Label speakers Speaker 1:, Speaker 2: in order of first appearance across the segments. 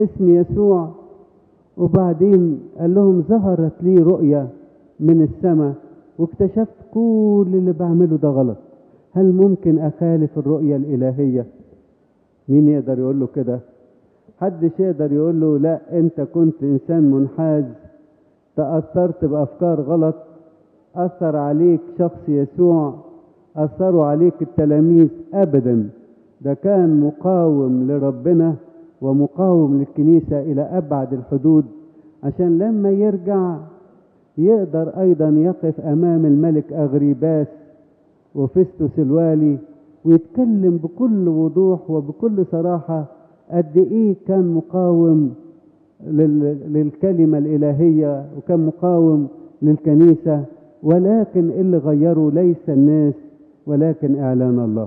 Speaker 1: اسم يسوع وبعدين قال لهم ظهرت لي رؤية من السماء واكتشفت كل اللي بعمله ده غلط هل ممكن أخالف الرؤية الإلهية مين يقدر يقول له كده حدش يقدر يقول له لا انت كنت انسان منحاز تأثرت بأفكار غلط أثر عليك شخص يسوع أثروا عليك التلاميذ أبدا ده كان مقاوم لربنا ومقاوم للكنيسة إلى أبعد الحدود عشان لما يرجع يقدر أيضا يقف أمام الملك أغريباس وفستس الوالي ويتكلم بكل وضوح وبكل صراحة قد إيه كان مقاوم للكلمة الإلهية وكان مقاوم للكنيسة ولكن اللي غيره ليس الناس ولكن إعلان الله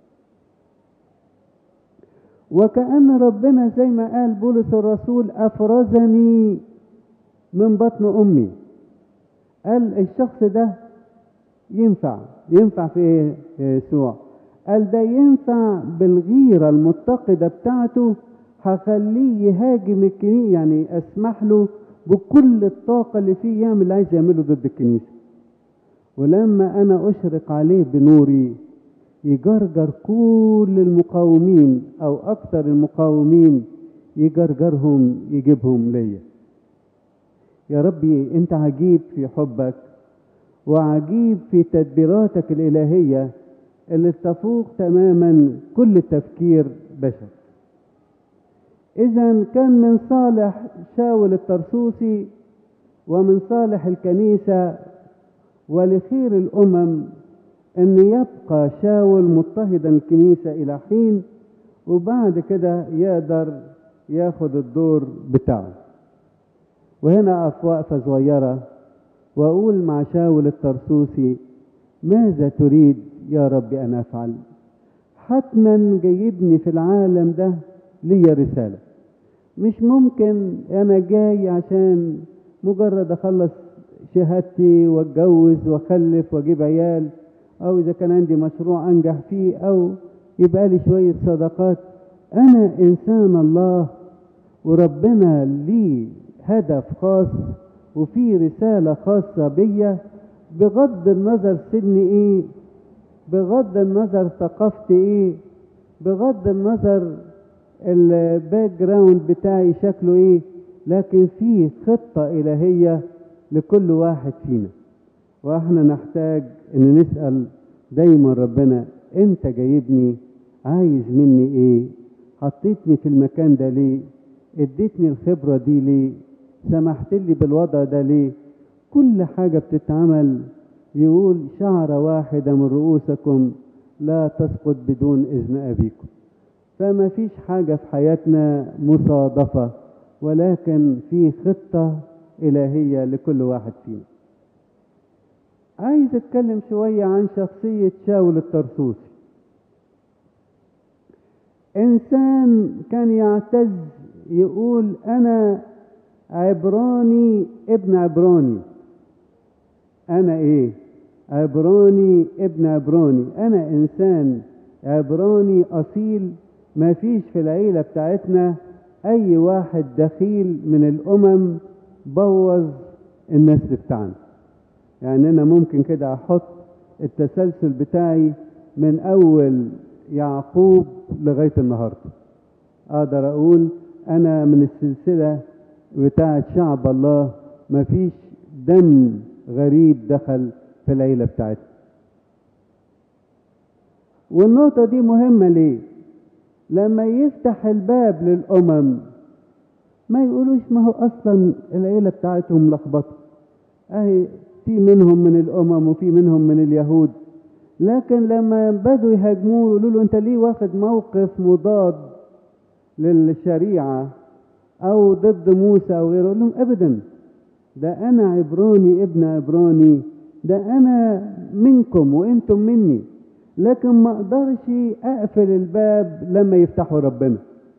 Speaker 1: وكأن ربنا زي ما قال بولس الرسول أفرزني من بطن أمي قال الشخص ده ينفع ينفع في ايه يسوع قال ده ينفع بالغيرة المتقدة بتاعته هخليه يهاجم الكنيسة يعني اسمح له بكل الطاقة اللي فيه يعمل اللي عايز يعمله ضد الكنيسة ولما انا اشرق عليه بنوري يجرجر كل المقاومين او اكثر المقاومين يجرجرهم يجيبهم ليا يا ربي انت عجيب في حبك وعجيب في تدبيراتك الالهيه اللي تفوق تماما كل تفكير بشر اذا كان من صالح شاول الطرسوسي ومن صالح الكنيسه ولخير الامم ان يبقى شاول مضطهدا الكنيسه الى حين وبعد كده يقدر ياخد الدور بتاعه وهنا اقف وقفه صغيره واقول مع شاول الطرسوسي ماذا تريد يا رب ان افعل حتما جايبني في العالم ده ليا رساله مش ممكن انا جاي عشان مجرد اخلص شهادتي واتجوز واخلف واجيب عيال او اذا كان عندي مشروع انجح فيه او يبقى لي شويه صدقات انا انسان الله وربنا ليه هدف خاص وفي رسالة خاصة بيا بغض النظر سني ايه بغض النظر ثقافتي ايه بغض النظر الباك جراوند بتاعي شكله ايه لكن في خطة إلهية لكل واحد فينا واحنا نحتاج ان نسأل دايما ربنا انت جايبني عايز مني ايه حطيتني في المكان ده ليه اديتني الخبرة دي ليه سمحت لي بالوضع ده ليه كل حاجة بتتعمل يقول شعرة واحدة من رؤوسكم لا تسقط بدون إذن أبيكم فما فيش حاجة في حياتنا مصادفة ولكن في خطة إلهية لكل واحد فينا عايز اتكلم شوية عن شخصية شاول الطرسوسي انسان كان يعتز يقول انا عبراني ابن عبراني انا ايه عبراني ابن عبراني انا انسان عبراني اصيل ما فيش في العيلة بتاعتنا اي واحد دخيل من الامم بوظ النسل بتاعنا يعني انا ممكن كده احط التسلسل بتاعي من اول يعقوب لغاية النهاردة اقدر اقول انا من السلسلة بتاعة شعب الله مفيش دم غريب دخل في العيلة بتاعتنا والنقطة دي مهمة ليه لما يفتح الباب للأمم ما يقولوش ما هو أصلا العيلة بتاعتهم لخبطة أهي في منهم من الأمم وفي منهم من اليهود لكن لما بدوا يهاجموه يقولوا له أنت ليه واخد موقف مضاد للشريعة أو ضد موسى أو غيره يقول لهم أبدا ده أنا عبراني ابن عبراني ده أنا منكم وأنتم مني لكن ما أقدرش أقفل الباب لما يفتحوا ربنا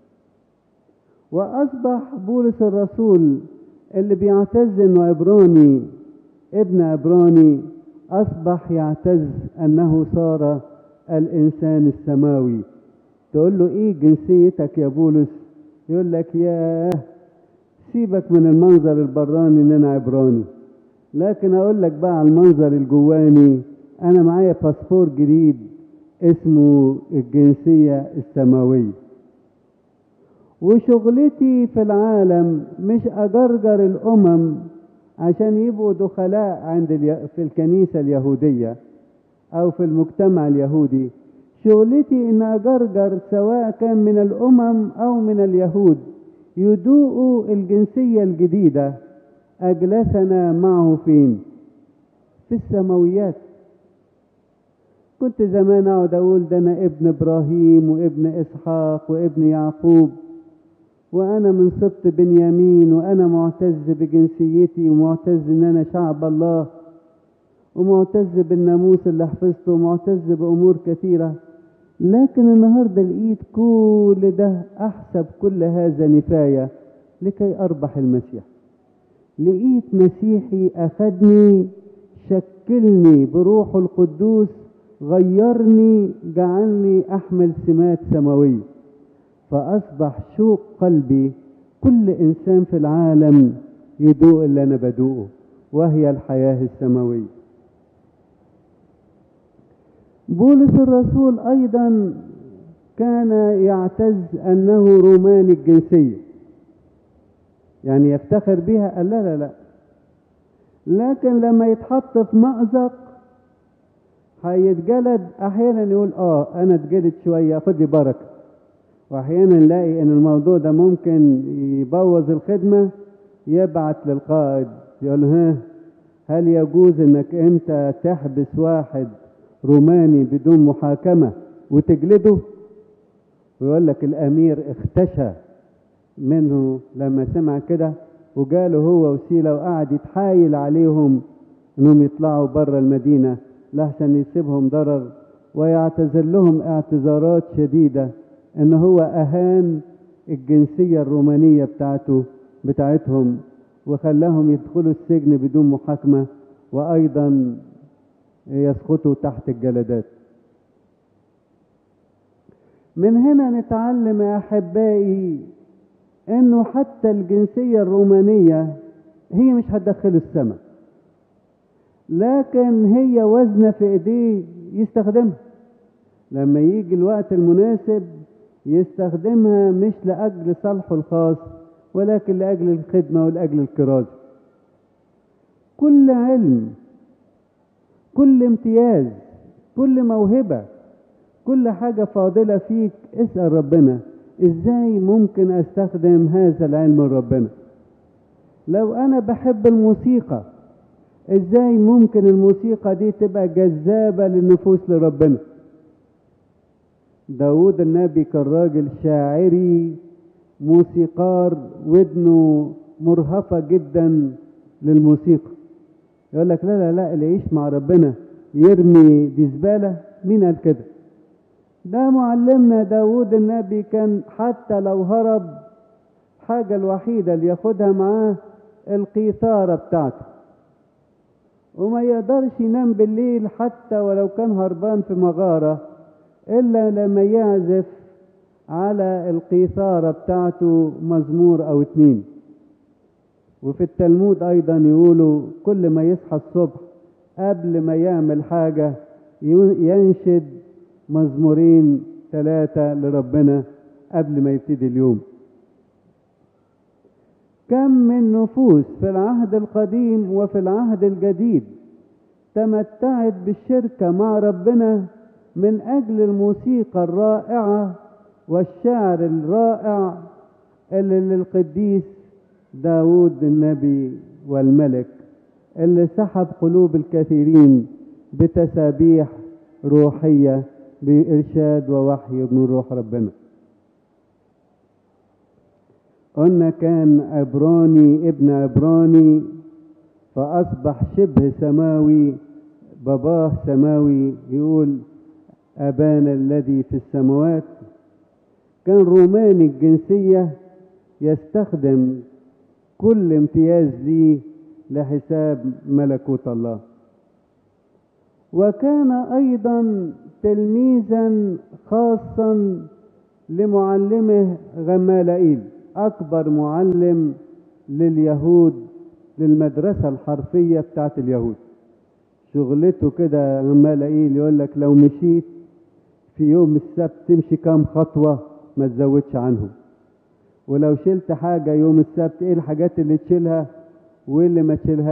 Speaker 1: وأصبح بولس الرسول اللي بيعتز إنه عبراني ابن عبراني أصبح يعتز أنه صار الإنسان السماوي تقول له إيه جنسيتك يا بولس يقول لك ياه سيبك من المنظر البراني ان انا عبراني لكن اقول لك بقى على المنظر الجواني انا معايا باسبور جديد اسمه الجنسية السماوية وشغلتي في العالم مش اجرجر الامم عشان يبقوا دخلاء عند الي... في الكنيسة اليهودية او في المجتمع اليهودي شغلتي ان اجرجر سواء كان من الامم او من اليهود يدوقوا الجنسية الجديدة اجلسنا معه فين في السماويات كنت زمان اقعد اقول ده انا ابن ابراهيم وابن اسحاق وابن يعقوب وانا من سبط بنيامين وانا معتز بجنسيتي ومعتز ان انا شعب الله ومعتز بالناموس اللي حفظته ومعتز بامور كثيره لكن النهارده لقيت كل ده احسب كل هذا نفايه لكي اربح المسيح لقيت مسيحي اخدني شكلني بروحه القدوس غيرني جعلني احمل سمات سماويه فاصبح شوق قلبي كل انسان في العالم يدوق اللي انا بدوقه وهي الحياه السماويه بولس الرسول ايضا كان يعتز انه روماني الجنسيه يعني يفتخر بها قال لا لا لا لكن لما يتحط في مأزق هيتجلد احيانا يقول اه انا اتجلد شويه خد لي بركه واحيانا نلاقي ان الموضوع ده ممكن يبوظ الخدمه يبعت للقائد يقول ها هل يجوز انك انت تحبس واحد روماني بدون محاكمه وتجلده ويقول لك الامير اختشى منه لما سمع كده وجاله هو وسيله وقعد يتحايل عليهم انهم يطلعوا بره المدينه لحسن يسيبهم ضرر ويعتذر لهم اعتذارات شديده ان هو اهان الجنسيه الرومانيه بتاعته بتاعتهم وخلاهم يدخلوا السجن بدون محاكمه وايضا يسقطوا تحت الجلدات من هنا نتعلم يا احبائي انه حتى الجنسيه الرومانيه هي مش هتدخله السماء لكن هي وزنه في ايديه يستخدمها لما يجي الوقت المناسب يستخدمها مش لاجل صالحه الخاص ولكن لاجل الخدمه ولاجل الكرازه كل علم كل امتياز كل موهبه كل حاجه فاضله فيك اسال ربنا ازاي ممكن استخدم هذا العلم ربنا لو انا بحب الموسيقى ازاي ممكن الموسيقى دي تبقى جذابة للنفوس لربنا داود النبي كان راجل شاعري موسيقار ودنه مرهفة جدا للموسيقى يقول لك لا لا لا اللي يعيش مع ربنا يرمي دي زبالة مين قال كده ده معلمنا داود النبي كان حتى لو هرب حاجة الوحيدة اللي ياخدها معاه القيثارة بتاعته وما يقدرش ينام بالليل حتى ولو كان هربان في مغارة إلا لما يعزف على القيثارة بتاعته مزمور أو اتنين وفي التلمود أيضا يقولوا كل ما يصحى الصبح قبل ما يعمل حاجة ينشد مزمورين ثلاثة لربنا قبل ما يبتدي اليوم كم من نفوس في العهد القديم وفي العهد الجديد تمتعت بالشركة مع ربنا من أجل الموسيقى الرائعة والشعر الرائع اللي للقديس داود النبي والملك اللي سحب قلوب الكثيرين بتسابيح روحية بإرشاد ووحي من روح ربنا قلنا كان عبراني ابن عبراني فأصبح شبه سماوي باباه سماوي يقول أبانا الذي في السماوات كان روماني الجنسية يستخدم كل امتياز ليه لحساب ملكوت الله وكان أيضا تلميذا خاصا لمعلمه غمالائيل أكبر معلم لليهود للمدرسة الحرفية بتاعت اليهود شغلته كده لما الاقيه يقول لك لو مشيت في يوم السبت تمشي كام خطوة ما تزودش عنهم ولو شلت حاجة يوم السبت ايه الحاجات اللي تشيلها واللي ما تشيلها